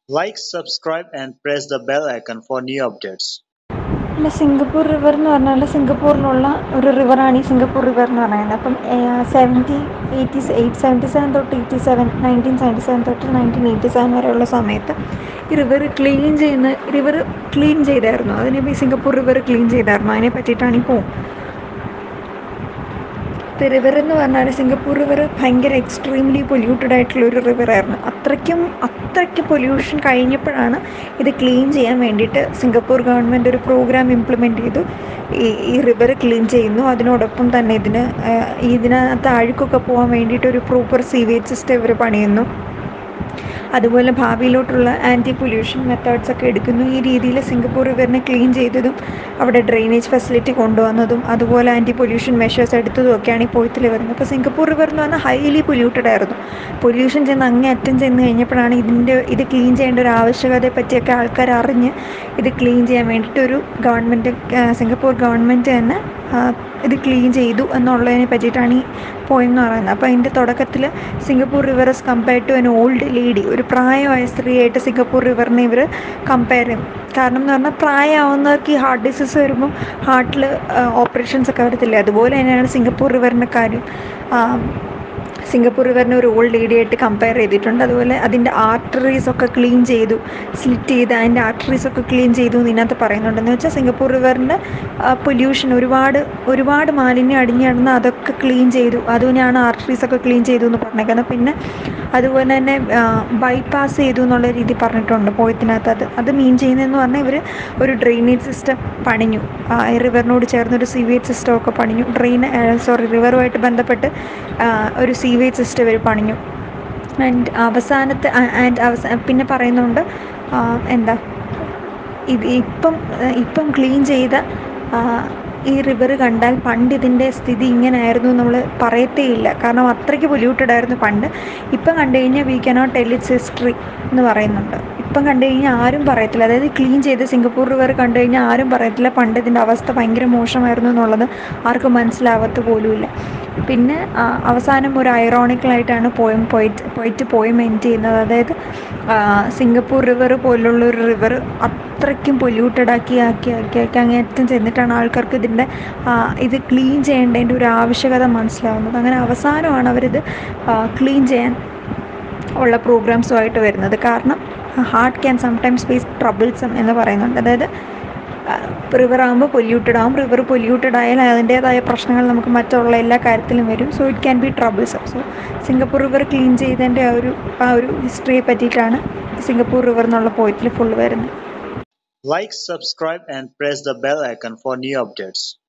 Like, subscribe and press the bell icon for new updates. അല്ല Singapore river എന്ന് പറഞ്ഞാൽ സിംഗപ്പൂരിലുള്ള ഒരു റിവറാണ് ഈ സിംഗപ്പൂർ റിവർ എന്ന് പറയുന്നത് അപ്പം seventy eighty eight seventy seven തൊട്ട് eighty seven nineteen seventy seven തൊട്ട് നയൻറ്റീൻ എയ്റ്റി സെവൻ വരെയുള്ള സമയത്ത് ഈ റിവർ ക്ലീൻ ചെയ്യുന്ന റിവർ ക്ലീൻ ചെയ്തായിരുന്നു അതിനെ ഈ സിംഗപ്പൂർ റിവർ ക്ലീൻ ചെയ്തായിരുന്നു അതിനെ പറ്റിയിട്ടാണ് ഇപ്പോൾ ഇപ്പോൾ റിവർ എന്ന് പറഞ്ഞാൽ സിംഗപ്പൂർ റിവർ ഭയങ്കര എക്സ്ട്രീംലി പൊല്യൂട്ടഡ് ആയിട്ടുള്ള ഒരു റിവറായിരുന്നു അത്രയ്ക്കും അത്രയ്ക്ക് പൊല്യൂഷൻ കഴിഞ്ഞപ്പോഴാണ് ഇത് ക്ലീൻ ചെയ്യാൻ വേണ്ടിയിട്ട് സിംഗപ്പൂർ ഗവൺമെൻറ് ഒരു പ്രോഗ്രാം ഇംപ്ലിമെൻറ്റ് ചെയ്തു ഈ ഈ റിവർ ക്ലീൻ ചെയ്യുന്നു അതിനോടൊപ്പം തന്നെ ഇതിന് ഇതിനകത്ത് അഴുക്കൊക്കെ പോകാൻ വേണ്ടിയിട്ട് ഒരു പ്രോപ്പർ സീവേജ് സിസ്റ്റം ഇവർ പണിയുന്നു അതുപോലെ ഭാവിയിലോട്ടുള്ള ആൻറ്റി പൊല്യൂഷൻ മെത്തേഡ്സ് ഒക്കെ എടുക്കുന്നു ഈ രീതിയിൽ സിംഗപ്പൂർ റിവറിനെ ക്ലീൻ ചെയ്തതും അവിടെ ഡ്രെയിനേജ് ഫെസിലിറ്റി കൊണ്ടുവന്നതും അതുപോലെ ആൻറ്റി പൊല്യൂഷൻ മെഷേഴ്സ് എടുത്തതും ഒക്കെയാണ് ഈ പോയത്തിൽ വരുന്നത് അപ്പോൾ സിംഗപ്പൂർ റിവർ എന്ന് പറഞ്ഞാൽ ഹൈലി പൊല്യൂട്ടഡ് ആയിരുന്നു പൊല്യൂഷൻ ചെന്ന് അങ്ങേ അറ്റം ചെന്ന് കഴിഞ്ഞപ്പോഴാണ് ഇതിൻ്റെ ഇത് ക്ലീൻ ചെയ്യേണ്ട ഒരു ആവശ്യകതയെ പറ്റിയൊക്കെ ആൾക്കാർ അറിഞ്ഞ് ഇത് ക്ലീൻ ചെയ്യാൻ വേണ്ടിയിട്ട് ഒരു ഗവൺമെൻറ് സിംഗപ്പൂർ ഗവൺമെൻറ് തന്നെ ഇത് ക്ലീൻ ചെയ്തു എന്നുള്ളതിനെ പറ്റിയിട്ടാണ് ഈ പോയം എന്ന് പറയുന്നത് അപ്പോൾ അതിൻ്റെ തുടക്കത്തിൽ Singapore river is compared to an old lady ഒരു പ്രായമായ സ്ത്രീയായിട്ട് സിംഗപ്പൂർ റിവറിനെ ഇവർ കമ്പയർ ചെയ്യും കാരണം എന്ന് പറഞ്ഞാൽ പ്രായമാവുന്നവർക്ക് ഈ ഹാർട്ട് ഡിസീസ് വരുമ്പം ഹാർട്ടിൽ ഓപ്പറേഷൻസ് ഒക്കെ വരത്തില്ലേ അതുപോലെ തന്നെയാണ് സിംഗപ്പൂർ റിവറിൻ്റെ കാര്യം സിംഗപ്പൂർ റിവറിനെ ഒരു ഓൾഡ് ലേഡി ആയിട്ട് കമ്പയർ ചെയ്തിട്ടുണ്ട് അതുപോലെ അതിൻ്റെ ആർട്ടറീസ് ഒക്കെ ക്ലീൻ ചെയ്തു സ്ലിറ്റ് ചെയ്ത് അതിൻ്റെ ആർട്ടറീസ് ഒക്കെ ക്ലീൻ ചെയ്തു എന്ന് ഇതിനകത്ത് പറയുന്നുണ്ട് എന്ന് വെച്ചാൽ സിംഗപ്പൂർ റിവറിൻ്റെ പൊല്യൂഷൻ ഒരുപാട് ഒരുപാട് മാലിന്യം അടിഞ്ഞു കിടന്ന് അതൊക്കെ ക്ലീൻ ചെയ്തു അതിനാണ് ആർട്ടറീസ് ഒക്കെ ക്ലീൻ ചെയ്തു എന്ന് പറഞ്ഞേക്കുന്നത് പിന്നെ അതുപോലെ തന്നെ ബൈപ്പാസ് ചെയ്തു എന്നുള്ള രീതി പറഞ്ഞിട്ടുണ്ട് പോയത്തിനകത്ത് അത് അത് മീൻ ചെയ്യുന്നതെന്ന് പറഞ്ഞാൽ ഇവർ ഒരു ഡ്രെയിനേജ് സിസ്റ്റം പണിഞ്ഞു ഈ റിവറിനോട് ചേർന്നൊരു സീവേജ് സിസ്റ്റം ഒക്കെ പണിഞ്ഞു ഡ്രെയിൻ സോറി റിവറുമായിട്ട് ബന്ധപ്പെട്ട് ഒരു സീവേജ് സിസ്റ്റം ഇവർ പണിഞ്ഞു ആൻഡ് അവസാനത്തെ ആൻഡ് അവസാന പിന്നെ പറയുന്നുണ്ട് എന്താ ഇത് ഇപ്പം ഇപ്പം ക്ലീൻ ചെയ്ത ഈ റിവർ കണ്ടാൽ പണ്ട് ഇതിൻ്റെ സ്ഥിതി ഇങ്ങനെയായിരുന്നു നമ്മൾ പറയത്തേ ഇല്ല കാരണം അത്രയ്ക്ക് പൊല്യൂട്ടഡ് ആയിരുന്നു പണ്ട് ഇപ്പം കണ്ടു കഴിഞ്ഞാൽ we cannot tell its history എന്ന് പറയുന്നുണ്ട് ഇപ്പം കണ്ടു കഴിഞ്ഞാൽ ആരും പറയത്തില്ല അതായത് ക്ലീൻ ചെയ്ത് സിംഗപ്പൂർ റിവർ കണ്ടു കഴിഞ്ഞാൽ ആരും പറയത്തില്ല പണ്ട് ഇതിൻ്റെ അവസ്ഥ ഭയങ്കര മോശമായിരുന്നു എന്നുള്ളത് ആർക്കും മനസ്സിലാവത്ത് പോലുമില്ല പിന്നെ അവസാനം ഒരു ഐറോണിക്കലായിട്ടാണ് പോയം പോയിട്ട് പോയിട്ട് പോയം എൻഡ് ചെയ്യുന്നത് അതായത് സിംഗപ്പൂർ റിവർ പോലുള്ള ഒരു റിവർ അത്രയ്ക്കും പൊല്യൂട്ടഡ് ആക്കി ആക്കി ആക്കി ആക്കി അങ്ങേറ്റം ചെന്നിട്ടാണ് ആൾക്കാർക്ക് ഇതിൻ്റെ ഇത് ക്ലീൻ ചെയ്യേണ്ടതിൻ്റെ ഒരു ആവശ്യകത മനസ്സിലാവുന്നത് അങ്ങനെ അവസാനമാണ് അവരിത് ക്ലീൻ ചെയ്യാൻ ഉള്ള പ്രോഗ്രാംസുമായിട്ട് വരുന്നത് കാരണം heart can sometimes face troublesome എന്ന് പറയുന്നുണ്ട് അതായത് റിവർ ആകുമ്പോൾ പൊല്യൂട്ടഡ് ആകും റിവർ പൊല്യൂട്ടഡ് ആയാൽ അതിൻ്റേതായ പ്രശ്നങ്ങൾ നമുക്ക് മറ്റുള്ള എല്ലാ കാര്യത്തിലും വരും so it can be troublesome so Singapore river clean ചെയ്തതിൻ്റെ ആ ഒരു ആ ഒരു ഹിസ്റ്ററിയെ പറ്റിയിട്ടാണ് സിംഗപ്പൂർ റിവർ എന്നുള്ള പോയിന്റിൽ ഫുൾ വരുന്നത് Like, subscribe and press the bell icon for new updates.